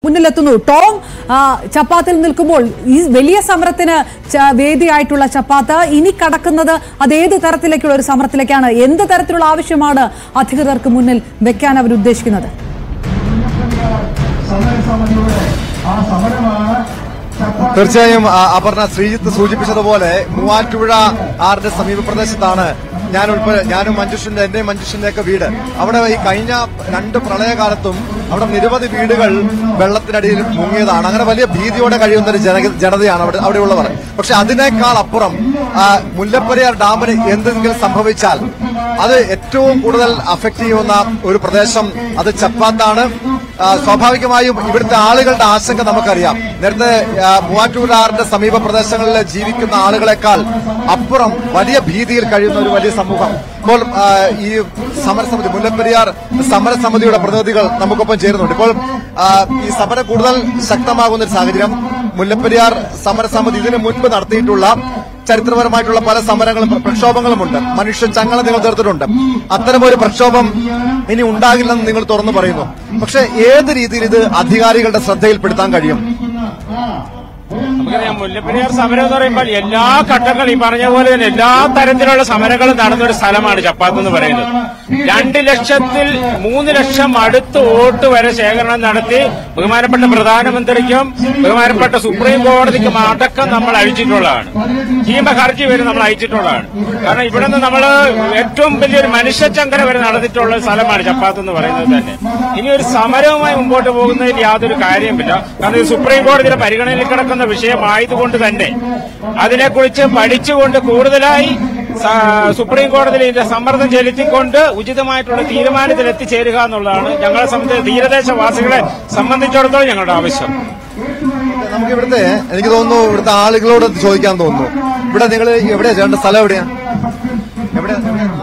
മുന്നിലെത്തുന്നു Tom ആ, ചപ്പാത്തിൽ നിൽക്കുമ്പോൾ ഈ വലിയ സമരത്തിന് ച- വേദിയായിട്ടുള്ള ചപ്പാത്ത് ഇനി കടക്കുന്നത് അത് ഏത് തരത്തിലേക്കുള്ള ഒരു സമരത്തിലേക്കാണ് എന്ത് തരത്തിലുള്ള ആവശ്യമാണ് അധികൃതർക്ക് മുന്നിൽ വെക്കാൻ അവർ ഉദ്ദേശിക്കുന്നത് സമരസമിതിയുടെ ആ സമരമാണ് ചപ്പാത്തി തീർച്ചയായും ആ, അപർണ ശ്രീജിത്ത് സൂചിപ്പിച്ചതുപോലെ മൂവാറ്റുപുഴ ആറിന്റെ സമീപ പ്രദേശത്താണ് ഞാൻ ഉൾപ്പെടെ ഞാനും മഞ്ജുഷിന്റെ എന്റെയും മഞ്ജുഷിന്റെ ഒക്കെ വീട് അവിടെ ഈ കഴിഞ്ഞ രണ്ട് പ്രളയകാലത്തും അവിടെ നിരവധി വീടുകൾ വെള്ളത്തിനടിയിൽ മുങ്ങിയതാണ് അങ്ങനെ വലിയ ഭീതിയോടെ കഴിയുന്ന ഒരു ജന ജനതയാണ് അവിടെ അവിടെയുള്ളവർ പക്ഷെ അതിനേക്കാൾ അപ്പുറം ആ, മുല്ലപ്പെരിയാർ ഡാമിന് എന്തെങ്കിലും സംഭവിച്ചാൽ അത് ഏറ്റവും കൂടുതൽ അഫക്ട് ചെയ്യുന്ന ഒരു പ്രദേശം അത് ചപ്പാത്താണ് ആ, സ്വാഭാവികമായും ഇവിടുത്തെ ആളുകളുടെ ആശങ്ക നമുക്കറിയാം നേരത്തെ ആ, മൂവാറ്റുപുഴാറിന്റെ സമീപ പ്രദേശങ്ങളിൽ ജീവിക്കുന്ന ആളുകളെക്കാൾ അപ്പുറം വലിയ ഭീതിയിൽ കഴിയുന്ന ഒരു വലിയ സമൂഹം ഇപ്പോൾ ആ, ഈ സമരസമിതി മുല്ലപ്പെരിയാർ സമരസമിതിയുടെ പ്രതിനിധികൾ നമുക്കൊപ്പം ചേരുന്നുണ്ട് ഇപ്പോൾ ആ, ഈ സമരം കൂടുതൽ ശക്തമാകുന്ന ഒരു സാഹചര്യം മുല്ലപ്പെരിയാർ സമരസമിതി ഇതിനു മുൻപ് നടത്തിയിട്ടുള്ള ചരിത്രപരമായിട്ടുള്ള പല സമരങ്ങളും പ്രക്ഷോഭങ്ങളുമുണ്ട് മനുഷ്യൻ ചങ്ങല നിങ്ങൾ തീർത്തിട്ടുണ്ട് അത്തരമൊരു പ്രക്ഷോഭം ഇനി ഉണ്ടാകില്ലെന്ന് നിങ്ങൾ തുറന്നു പറയുന്നു പക്ഷെ ഏത് രീതിയിൽ ഇത് അധികാരികളുടെ ശ്രദ്ധയിൽപ്പെടുത്താൻ കഴിയും നമുക്കറിയാം മുല്ലപ്പെരിയാർ സമരം എന്ന് പറയുമ്പോൾ എല്ലാ ഘട്ടങ്ങളും ഈ പറഞ്ഞ പോലെ തന്നെ എല്ലാ തരത്തിലുള്ള സമരങ്ങളും നടന്ന ഒരു സ്ഥലമാണ് ചപ്പാത്ത് എന്ന് പറയുന്നത് രണ്ട് ലക്ഷത്തിൽ മൂന്ന് ലക്ഷം അടുത്ത് വോട്ട് വരെ ശേഖരണം നടത്തി ബഹുമാനപ്പെട്ട പ്രധാനമന്ത്രിക്കും ബഹുമാനപ്പെട്ട സുപ്രീം കോടതിക്കും അടക്കം നമ്മൾ അയച്ചിട്ടുള്ളതാണ് ഈ ഹർജി വരെ നമ്മൾ അയച്ചിട്ടുള്ളതാണ് കാരണം ഇവിടെ നിന്ന് നമ്മൾ ഏറ്റവും വലിയൊരു മനുഷ്യചങ്കര വരെ നടന്നിട്ടുള്ള ഒരു സ്ഥലമാണ് ചപ്പാത്ത് എന്ന് പറയുന്നത് തന്നെ ഇനി ഒരു സമരവുമായി മുമ്പോട്ട് പോകുന്നതിൽ യാതൊരു കാര്യമില്ല കാരണം ഇത് സുപ്രീം കോടതിയുടെ പരിഗണനയിൽ കിടക്കുന്ന വിഷയമായതുകൊണ്ട് തന്നെ അതിനെക്കുറിച്ച് പഠിച്ചുകൊണ്ട് കൂടുതലായി സ- സുപ്രീം കോടതിയിൽ ഇതിന്റെ സമ്മർദ്ദം ചെലുത്തിക്കൊണ്ട് ഉചിതമായിട്ടുള്ള തീരുമാനത്തിൽ എത്തിച്ചേരുക എന്നുള്ളതാണ് ഞങ്ങളെ സംബന്ധിച്ച് തീരദേശവാസികളെ സംബന്ധിച്ചിടത്തോളം ഞങ്ങളുടെ ആവശ്യം നമുക്ക് ഇവിടുത്തെ എനിക്ക് തോന്നുന്നു ഇവിടുത്തെ ആളുകളോട് ചോദിക്കാൻ തോന്നുന്നു ഇവിടെ നിങ്ങൾ എവിടെയാ ചേട്ടൻ സ്ഥലം എവിടെയാ എവിടെയാ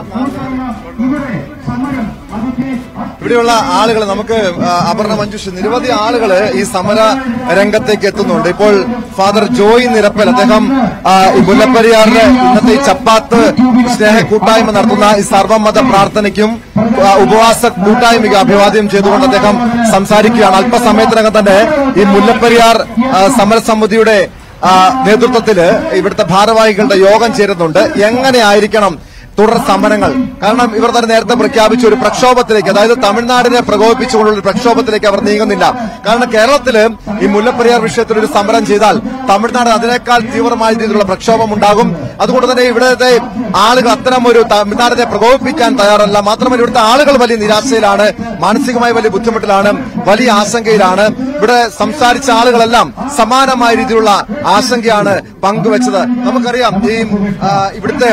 ഇവിടെയുള്ള ആളുകൾ നമുക്ക് ആ, അപർണ മഞ്ജുഷ് നിരവധി ആളുകൾ ഈ സമര രംഗത്തേക്ക് എത്തുന്നുണ്ട് ഇപ്പോൾ ഫാദർ ജോയ് നിരപ്പൽ അദ്ദേഹം ആ, ഈ മുല്ലപ്പെരിയാറിലെ ഇന്നത്തെ ഈ ചപ്പാത്ത് സ്നേഹ കൂട്ടായ്മ നടത്തുന്ന ഈ സർവമത പ്രാർത്ഥനയ്ക്കും ആ, ഉപവാസ കൂട്ടായ്മയ്ക്ക് അഭിവാദ്യം ചെയ്തുകൊണ്ട് അദ്ദേഹം സംസാരിക്കുകയാണ് അല്പസമയത്തിനകം തന്നെ ഈ മുല്ലപ്പെരിയാർ ആ, സമരസമിതിയുടെ ആ, നേതൃത്വത്തില് ഇവിടുത്തെ ഭാരവാഹികളുടെ യോഗം ചേരുന്നുണ്ട് എങ്ങനെയായിരിക്കണം തുടർ സമരങ്ങൾ കാരണം ഇവർ തന്നെ നേരത്തെ പ്രഖ്യാപിച്ച ഒരു പ്രക്ഷോഭത്തിലേക്ക് അതായത് തമിഴ്നാടിനെ പ്രകോപിപ്പിച്ചുകൊണ്ടുള്ള ഒരു പ്രക്ഷോഭത്തിലേക്ക് അവർ നീങ്ങുന്നില്ല കാരണം കേരളത്തില് ഈ മുല്ലപ്പെരിയാർ വിഷയത്തിൽ ഒരു സമരം ചെയ്താൽ തമിഴ്നാട് അതിനേക്കാൾ തീവ്രമായ രീതിയിലുള്ള പ്രക്ഷോഭം ഉണ്ടാകും അതുകൊണ്ട് തന്നെ ഇവിടുത്തെ ആളുകൾ അത്തരം ഒരു തമിഴ്നാടിനെ പ്രകോപിപ്പിക്കാൻ തയ്യാറല്ല മാത്രമല്ല ഇവിടുത്തെ ആളുകൾ വലിയ നിരാശയിലാണ് മാനസികമായി വലിയ ബുദ്ധിമുട്ടിലാണ് വലിയ ആശങ്കയിലാണ് ഇവിടെ സംസാരിച്ച ആളുകളെല്ലാം സമാനമായ രീതിയിലുള്ള ആശങ്കയാണ് പങ്കുവച്ചത് നമുക്കറിയാം ഈ ആ, ഇവിടുത്തെ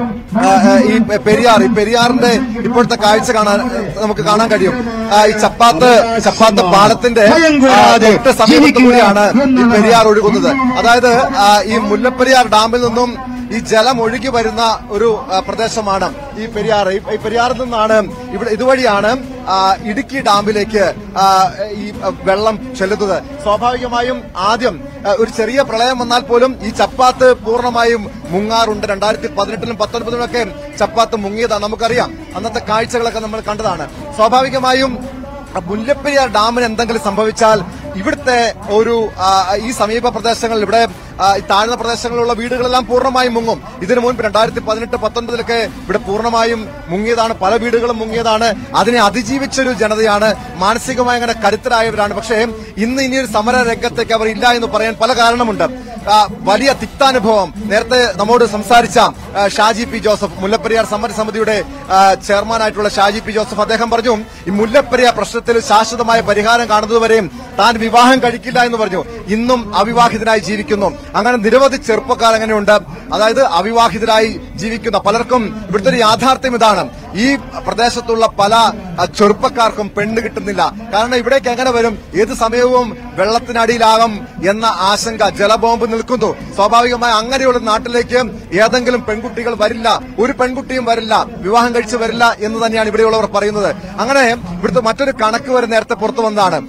ആ, ആ, ഈ പെരിയാർ ഈ പെരിയാറിന്റെ ഇപ്പോഴത്തെ കാഴ്ച കാണാൻ നമുക്ക് കാണാൻ കഴിയും ആ, ഈ ചപ്പാത്ത് ചപ്പാത്ത് പാലത്തിന്റെ ആ, തൊട്ട് സമീപത്ത് കൂടിയാണ് ഈ പെരിയാർ ഒഴുകുന്നത് അതായത് ആ, ഈ മുല്ലപ്പെരിയാർ ഡാമിൽ നിന്നും ഈ ജലം ഒഴുകി വരുന്ന ഒരു ആ, പ്രദേശമാണ് ഈ പെരിയാർ ഈ ഈ പെരിയാറിൽ നിന്നാണ് ഇവിടെ ഇതുവഴിയാണ് ആ, ഇടുക്കി ഡാമിലേക്ക് ആ, ഈ ആ, വെള്ളം ചെല്ലുന്നത് സ്വാഭാവികമായും ആദ്യം ആ, ഒരു ചെറിയ പ്രളയം വന്നാൽ പോലും ഈ ചപ്പാത്ത് പൂർണ്ണമായും മുങ്ങാറുണ്ട് രണ്ടായിരത്തി പതിനെട്ടിലും പത്തൊൻപതിലും ഒക്കെ ചപ്പാത്ത് മുങ്ങിയതാണ് നമുക്കറിയാം അന്നത്തെ കാഴ്ചകളൊക്കെ നമ്മൾ കണ്ടതാണ് സ്വാഭാവികമായും ആ മുല്ലപ്പെരിയാർ ഡാമിന് എന്തെങ്കിലും സംഭവിച്ചാൽ ഇവിടുത്തെ ഒരു ആ, ഈ സമീപ പ്രദേശങ്ങളിൽ ഇവിടെ ആ, ഈ താഴ്ന്ന പ്രദേശങ്ങളിലുള്ള വീടുകളെല്ലാം പൂർണ്ണമായും മുങ്ങും ഇതിനു മുൻപ് രണ്ടായിരത്തി പതിനെട്ട് പത്തൊൻപതിലൊക്കെ ഇവിടെ പൂർണ്ണമായും മുങ്ങിയതാണ് പല വീടുകളും മുങ്ങിയതാണ് അതിനെ അതിജീവിച്ചൊരു ജനതയാണ് മാനസികമായി അങ്ങനെ കരുത്തരായവരാണ് പക്ഷേ ഇന്ന് ഇനിയൊരു സമര രംഗത്തേക്ക് അവർ ഇല്ല എന്ന് പറയാൻ പല കാരണമുണ്ട് ആ, വലിയ തിക്താനുഭവം നേരത്തെ നമ്മോട് സംസാരിച്ച ആ, ഷാജി പി ജോസഫ് മുല്ലപ്പെരിയാർ സമരസമിതിയുടെ ആ, ചെയർമാനായിട്ടുള്ള ഷാജി പി ജോസഫ് അദ്ദേഹം പറഞ്ഞു ഈ മുല്ലപ്പെരിയാർ പ്രശ്നത്തിൽ ശാശ്വതമായ പരിഹാരം കാണുന്നതുവരെയും താൻ വിവാഹം കഴിക്കില്ല എന്ന് പറഞ്ഞു ഇന്നും അവിവാഹിതനായി ജീവിക്കുന്നു അങ്ങനെ നിരവധി ചെറുപ്പക്കാർ അങ്ങനെയുണ്ട് അതായത് അവിവാഹിതരായി ജീവിക്കുന്ന പലർക്കും ഇവിടുത്തെ ഒരു യാഥാർത്ഥ്യം ഇതാണ് ഈ പ്രദേശത്തുള്ള പല ആ, ചെറുപ്പക്കാർക്കും പെണ്ണ് കിട്ടുന്നില്ല കാരണം ഇവിടേക്ക് എങ്ങനെ വരും ഏത് സമയവും വെള്ളത്തിനടിയിലാകും എന്ന ആശങ്ക ജലബോംബ് നിൽക്കുന്നു സ്വാഭാവികമായി അങ്ങനെയുള്ള നാട്ടിലേക്ക് ഏതെങ്കിലും പെൺകുട്ടികൾ വരില്ല ഒരു പെൺകുട്ടിയും വരില്ല വിവാഹം കഴിച്ച് വരില്ല എന്ന് തന്നെയാണ് ഇവിടെയുള്ളവർ പറയുന്നത് അങ്ങനെ ഇവിടുത്തെ മറ്റൊരു കണക്ക് വരെ നേരത്തെ പുറത്തു വന്നതാണ്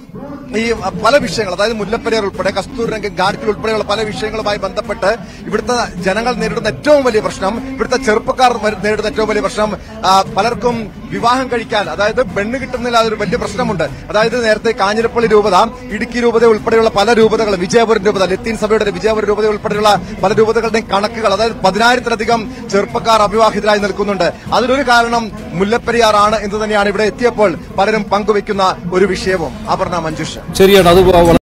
ഈ പല വിഷയങ്ങൾ അതായത് മുല്ലപ്പെരിയാർ ഉൾപ്പെടെ കസ്തൂരിരംഗം ഗാഡ്ഗിൽ ഉൾപ്പെടെയുള്ള പല വിഷയങ്ങളുമായി ബന്ധപ്പെട്ട് ഇവിടുത്തെ ജനങ്ങൾ നേരിടുന്ന ഏറ്റവും വലിയ പ്രശ്നം ഇവിടുത്തെ ചെറുപ്പക്കാർ വര- നേരിടുന്ന ഏറ്റവും വലിയ പ്രശ്നം ആ, പലർക്കും വിവാഹം കഴിക്കാൻ അതായത് പെണ്ണ് കിട്ടുന്നില്ല അതൊരു വലിയ പ്രശ്നമുണ്ട് അതായത് നേരത്തെ കാഞ്ഞിരപ്പള്ളി രൂപത ഇടുക്കി രൂപത ഉൾപ്പെടെയുള്ള പല രൂപതകളും വിജയപുരം രൂപത ലത്തീൻ സഭയുടെ വിജയപുരം രൂപത ഉൾപ്പെടെയുള്ള പല രൂപതകളുടെയും കണക്കുകൾ അതായത് പതിനായിരത്തിലധികം ചെറുപ്പക്കാർ അവിവാഹിതരായി നിൽക്കുന്നുണ്ട് അതിനൊരു കാരണം മുല്ലപ്പെരിയാറാണ് എന്ന് തന്നെയാണ് ഇവിടെ എത്തിയപ്പോൾ പലരും പങ്കുവയ്ക്കുന്ന ഒരു വിഷയവും അപർണ മഞ്ജുഷ ശരിയാണ് അത് വ-